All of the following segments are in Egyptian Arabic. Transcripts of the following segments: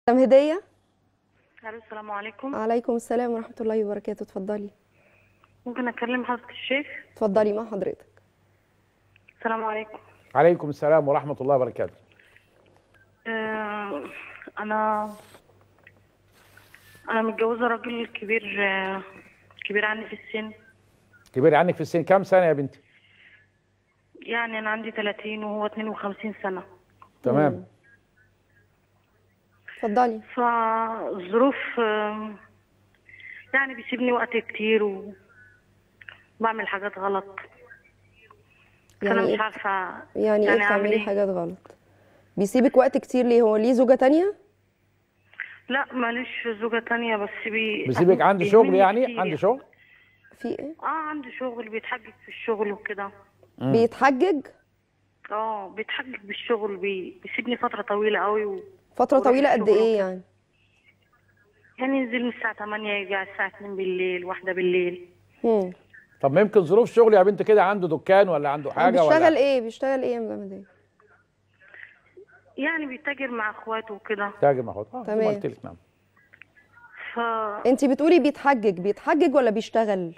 تم هدية الو السلام عليكم عليكم السلام ورحمة الله وبركاته اتفضلي ممكن اكلم حضرتك الشيخ اتفضلي مع حضرتك السلام عليكم عليكم السلام ورحمة الله وبركاته آه انا انا متجوزه راجل كبير آه كبير عني في السن كبير عنك في السن كام سنة يا بنتي يعني انا عندي 30 وهو 52 سنه تمام اتفضلي فالظروف آه يعني بيسيبني وقت كتير وبعمل حاجات غلط فانا يعني مش ايه عارفه يعني ايه اعمل بتعملي ايه حاجات غلط بيسيبك وقت كتير ليه هو ليه زوجة تانية لا ماليش زوجه تانية بس بي بيسيبك عندي شغل بيهمني يعني كتير. عندي شغل في ايه اه عندي شغل بيتحجج في الشغل وكده بيتحجج اه بيتحجج بالشغل بي... بيسيبني فترة طويلة قوي و... فترة وراح طويلة قد الشغل ايه وكده. يعني يعني ينزل من الساعة 8 يرجع الساعة 2 بالليل واحدة بالليل مم. طب ما يمكن ظروف شغل يا بنت كده عنده دكان ولا عنده حاجة بيشتغل ولا ايه بيشتغل ايه يا مدام هدية يعني بيتاجر مع اخواته وكده تاجر مع اه تمام. ما قلت لك نعم ف انتي بتقولي بيتحجج بيتحجج ولا بيشتغل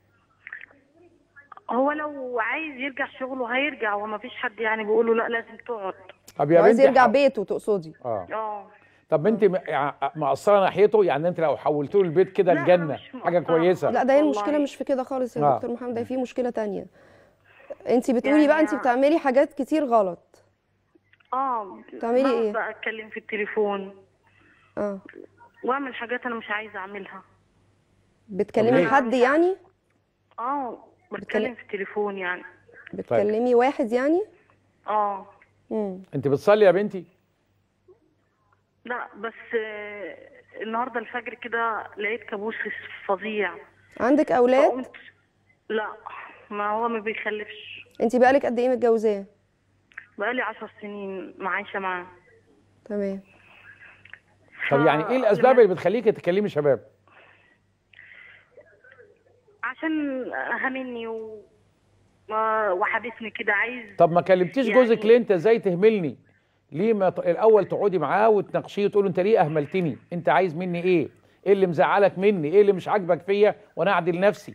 هو لو عايز يرجع شغله هيرجع وما فيش حد يعني بيقول له لا لازم تقعد طب يا عايز بنتي يرجع ح- بيته تقصدي اه اه طب انت م- يع- مقصرة ناحيته يعني انت لو حولت له البيت كده لا، أنا الجنة مش حاجة مقصرة. كويسة لا ده هي والله. المشكلة مش في كده خالص يا آه. دكتور محمد ده في مشكلة تانية انتي بتقولي يعني بقى انتي بتعملي حاجات كتير غلط اه بتعملي بقعد ايه؟ بقى اتكلم في التليفون اه واعمل حاجات انا مش عايزة اعملها بتكلمي ليه؟ حد يعني اه بتكلم في التليفون يعني بتكلمي واحد يعني اه مم. انت بتصلي يا بنتي لا بس آه، النهارده الفجر كده لقيت كابوس فظيع عندك اولاد فقمت لا ما هو ما بيخلفش انتي بقالك قد ايه متجوزاه بقالي عشر سنين عايشة معاه تمام طب يعني ايه الاسباب اللي بتخليكي تكلمي شباب عشان همني و... و- وحابسني كده عايز طب ما كلمتيش يعني- جوزك ليه انت ازاي تهملني ليه ما ت- الاول تقعدي معاه وتناقشيه وتقول له انت ليه اهملتني انت عايز مني ايه ايه اللي مزعلك مني ايه اللي مش عاجبك فيا وانا اعدل نفسي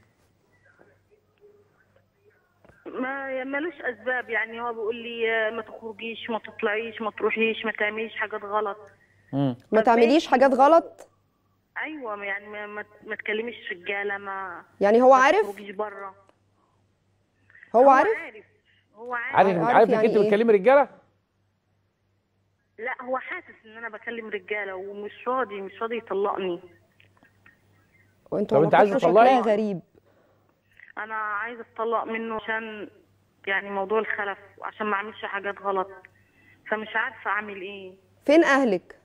ما ملوش اسباب يعني هو بيقول لي آه، ما تخرجيش ما تطلعيش ما تروحيش ما تعمليش حاجات غلط مم. ما تعمليش حاجات غلط ايوه يعني ما ما, ما تكلميش رجاله ما يعني هو ما عارف تخرجيش بره هو عارف عارف هو عارف عارف عارف عارف انك يعني انت ايه؟ بتكلمي رجاله لا هو حاسس ان انا بكلم رجاله ومش راضي مش راضي يطلقني وانتوا طب انت عايزة علاقتكم تطلقي؟ شكلها غريب انا عايزه اتطلق منه عشان يعني موضوع الخلف عشان ما اعملش حاجات غلط فمش عارفه اعمل ايه فين اهلك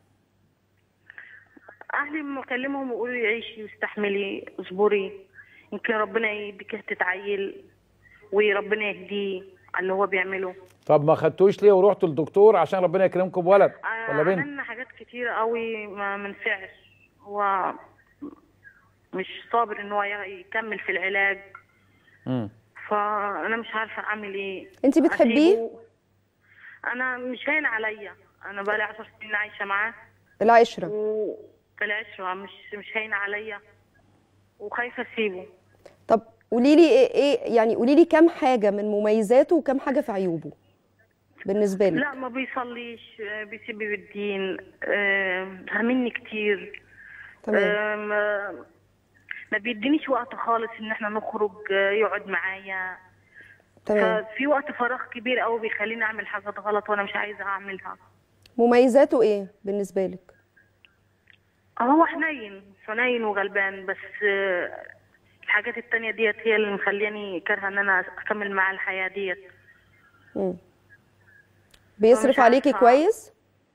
اهلي لما اكلمهم يقولوا لي عيشي واستحملي اصبري يمكن ربنا يديك تتعيل وربنا يهديه على اللي هو بيعمله طب ما خدتوش ليه ورحتوا للدكتور عشان ربنا يكرمكم بولد آه، ولا بنت عملنا حاجات كتير قوي ما منفعش هو مش صابر ان هو يكمل في العلاج مم. فانا مش عارفه اعمل ايه انتي بتحبيه أسيبه؟ انا مش هين عليا انا بقالي عشر سنين عايشه معاه العشرة والعشرة مش مش هين عليا وخايفه اسيبه طب قولي لي ايه ايه يعني قولي لي كام حاجة من مميزاته وكام حاجة في عيوبه بالنسبة لك لا ما بيصليش آه، بيسيب بالدين آه، همني كتير تمام آه، ما ما بيدينيش وقت خالص ان احنا نخرج آه، يقعد معايا تمام ففي وقت فراغ كبير قوي بيخليني اعمل حاجات غلط وانا مش عايزه اعملها مميزاته ايه بالنسبة لك هو حنين حنين وغلبان بس آه، الحاجات التانية ديت هي اللي مخلياني كارهه ان انا اكمل معاه الحياه ديت مم. بيصرف مش عليكي عارفة. كويس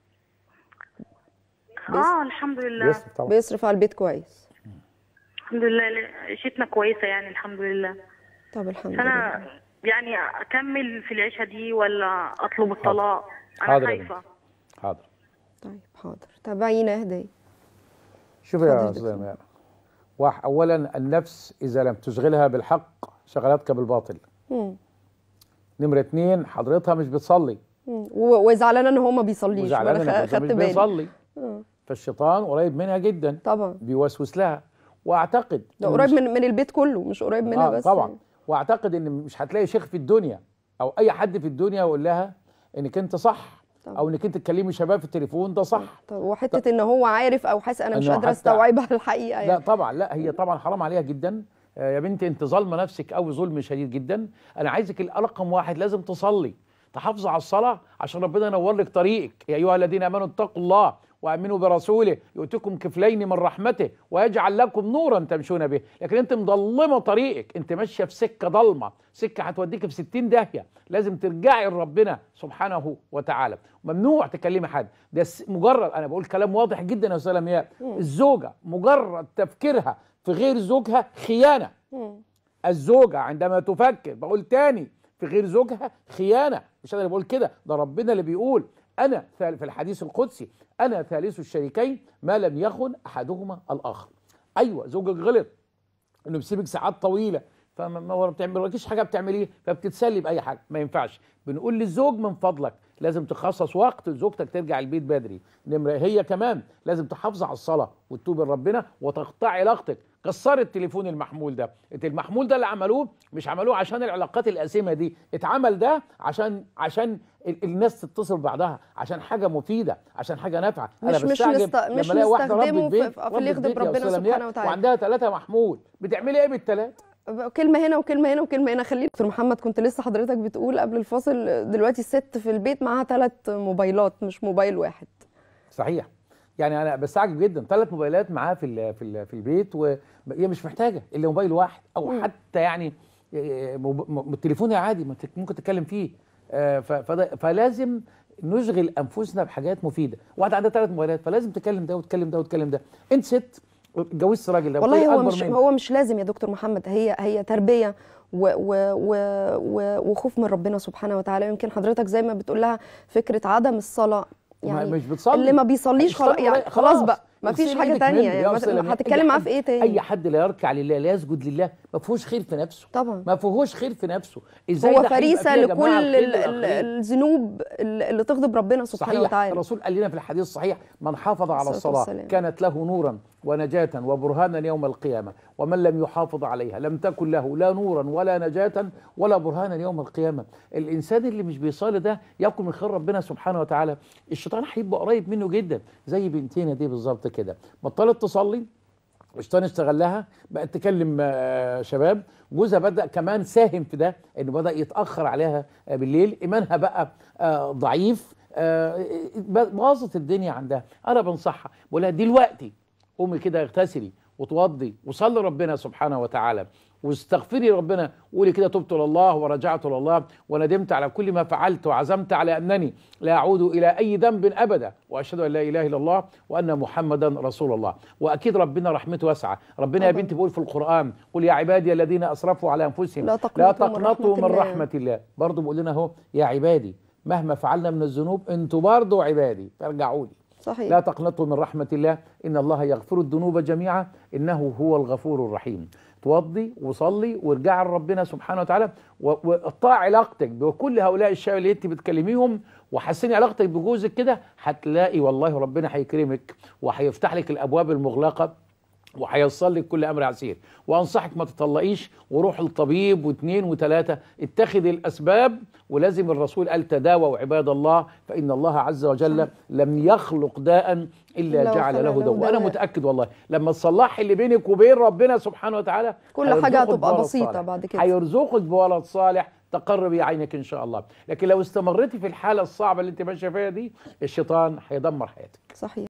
اه الحمد لله بيصرف طبعا بيصرف على البيت كويس الحمد لله عيشتنا كويسه يعني الحمد لله طب الحمد لله فانا يعني اكمل في العيشه دي ولا اطلب الطلاق انا حاضر يا خايفه حاضر طيب حاضر تابعينا هدايا شوف يا اتفضل استاذ دكتور. ماهر واحد اولا النفس اذا لم تشغلها بالحق شغلتك بالباطل مم. نمره اتنين حضرتها مش بتصلي مم. و- وزعلانه ان هو ما بيصليش وزعلانه وأنا انك خ- أنت خدت مش بالي بتصلي آه. فالشيطان قريب منها جدا طبعا بيوسوس لها واعتقد ده إن قريب مش- من من البيت كله مش قريب منها آه بس طبعا يعني. واعتقد ان مش هتلاقي شيخ في الدنيا او اي حد في الدنيا يقول لها انك انت صح طبعا. او انك انت تكلمي شباب في التليفون ده صح طب وحته ان هو عارف او حاسس انا مش إنه قادره حتى- استوعبها الحقيقه لا يعني طبعا لا هي طبعا حرام عليها جدا آه، يا بنتي انت ظالمه نفسك قوي ظلم شديد جدا انا عايزك ال- رقم واحد لازم تصلي تحافظ على الصلاه عشان ربنا ينور لك طريقك يا ايها الذين امنوا اتقوا الله وامنوا برسوله يؤتكم كفلين من رحمته ويجعل لكم نورا تمشون به لكن انت مضلمه طريقك انت ماشيه في سكه ضلمه سكه هتوديك في 60 داهيه لازم ترجعي لربنا سبحانه وتعالى ممنوع تكلمي حد ده س- مجرد انا بقول كلام واضح جدا يا استاذه لمياء الزوجه مجرد تفكيرها في غير زوجها خيانه مم. الزوجة عندما تفكر بقول تاني في غير زوجها خيانة مش أنا اللي بقول كده ده ربنا اللي بيقول أنا ثال- في الحديث القدسي أنا ثالث الشريكين ما لم يخن أحدهما الآخر أيوة زوجك غلط إنه بيسيبك ساعات طويلة فما ما هو بتعملكيش حاجة بتعمليه فبتتسلي بأي حاجة ما ينفعش بنقول للزوج من فضلك لازم تخصص وقت لزوجتك ترجع البيت بدري نمرة هي كمان لازم تحافظ على الصلاة وتتوب لربنا وتقطعي علاقتك كسر التليفون المحمول ده المحمول ده اللي عملوه مش عملوه عشان العلاقات القاسمه دي اتعمل ده عشان عشان ال- الناس تتصل بعضها عشان حاجه مفيده عشان حاجه نافعه مش- مش بستعجب نست- لما مش الاقي واحده نستخدمه ربة في- بيت في- في اللي ربة يغضب بيت يا ربنا أستاذة سبحانه لمياء، وتعالى. وعندها ثلاثه محمول بتعملي ايه بالثلاثه كلمه هنا وكلمه هنا وكلمه هنا خلينا دكتور محمد كنت لسه حضرتك بتقول قبل الفاصل دلوقتي الست في البيت معاها ثلاث موبايلات مش موبايل واحد صحيح يعني انا بستعجب جدا ثلاث موبايلات معاه في ال في ال في البيت وهي مش محتاجه الا موبايل واحد او مم. حتى يعني آه، موب- م- التليفون عادي ما تك- ممكن تتكلم فيه آه، ف- فده- فلازم نشغل انفسنا بحاجات مفيده واحده عندها ثلاث موبايلات فلازم تكلم ده وتكلم ده وتكلم ده انت ست اتجوزت راجل ده والله وتلاقي هو أكبر مش منك. هو مش لازم يا دكتور محمد هي هي تربيه و و و و وخوف من ربنا سبحانه وتعالى يمكن حضرتك زي ما بتقول لها فكره عدم الصلاه ما- يعني مش بتصلي اللي ما بيصليش اشتغل خلاص يعني قليل- خلاص بقى ما فيش اغسلي حاجه ايدك تانية منه يا يعني أستاذ ما- لمياء. هتتكلم أي معاه حد- في ايه تاني اي حد لا يركع لله لا يسجد لله ما فيهوش خير في نفسه طبعا ما فيهوش خير في نفسه ازاي هو ده هيبقى فريسه فيه يا جماعة لكل الخير ال- ال- والآخرين؟ الذنوب اللي تغضب ربنا سبحانه صحيح وتعالى الرسول قال لنا في الحديث الصحيح من حافظ على الصلاة الصلاة والسلام. كانت له نورا ونجاة وبرهانا يوم القيامة ومن لم يحافظ عليها لم تكن له لا نورا ولا نجاة ولا برهانا يوم القيامة الإنسان اللي مش بيصلي ده يأكل من خير ربنا سبحانه وتعالى الشيطان هيبقى قريب منه جدا زي بنتنا دي بالظبط كده بطلت تصلي الشيطان استغلها بقت تكلم آه، شباب جوزها بدا كمان ساهم في ده انه بدا يتاخر عليها آه، بالليل ايمانها بقى آه، ضعيف آه، باظت الدنيا عندها انا بنصحها بقول لها دلوقتي قومي كده اغتسلي وتوضي وصلي ربنا سبحانه وتعالى واستغفري ربنا وقولي كده تبت لله ورجعت لله وندمت على كل ما فعلت وعزمت على انني لا اعود الى اي ذنب ابدا واشهد ان لا اله الا الله وان محمدا رسول الله واكيد ربنا رحمته واسعه ربنا يا طبعاً. بنتي بيقول في القران قل يا عبادي الذين اسرفوا على انفسهم لا لا تقنطوا من تقنطوا من رحمة الله. رحمه الله برضه بيقول لنا اهو يا عبادي مهما فعلنا من الذنوب انتوا برضه عبادي فارجعوا لي صحيح لا تقنطوا من رحمة الله إن الله يغفر الذنوب جميعا إنه هو الغفور الرحيم توضي وصلي وارجع لربنا سبحانه وتعالى و- وقطع علاقتك بكل هؤلاء الشباب اللي انت بتكلميهم وحسني علاقتك بجوزك كده هتلاقي والله ربنا هيكرمك وهيفتح لك الابواب المغلقه وهيوصل لك كل امر عسير وانصحك ما تطلقيش وروح للطبيب واثنين وثلاثه اتخذ الاسباب ولازم الرسول قال تداووا عباد الله فان الله عز وجل لم يخلق داء الا إلا جعل وخلق له له دواء وانا دواء. متاكد والله لما تصلحي اللي بينك وبين ربنا سبحانه وتعالى كل حاجة هيرزقك هتبقى بولد بسيطة صالح. بعد كده. هيرزقك بولد صالح تقر بيه عينك ان شاء الله لكن لو استمرتي في الحاله الصعبه اللي انت ماشيه فيها دي الشيطان هيدمر حياتك صحيح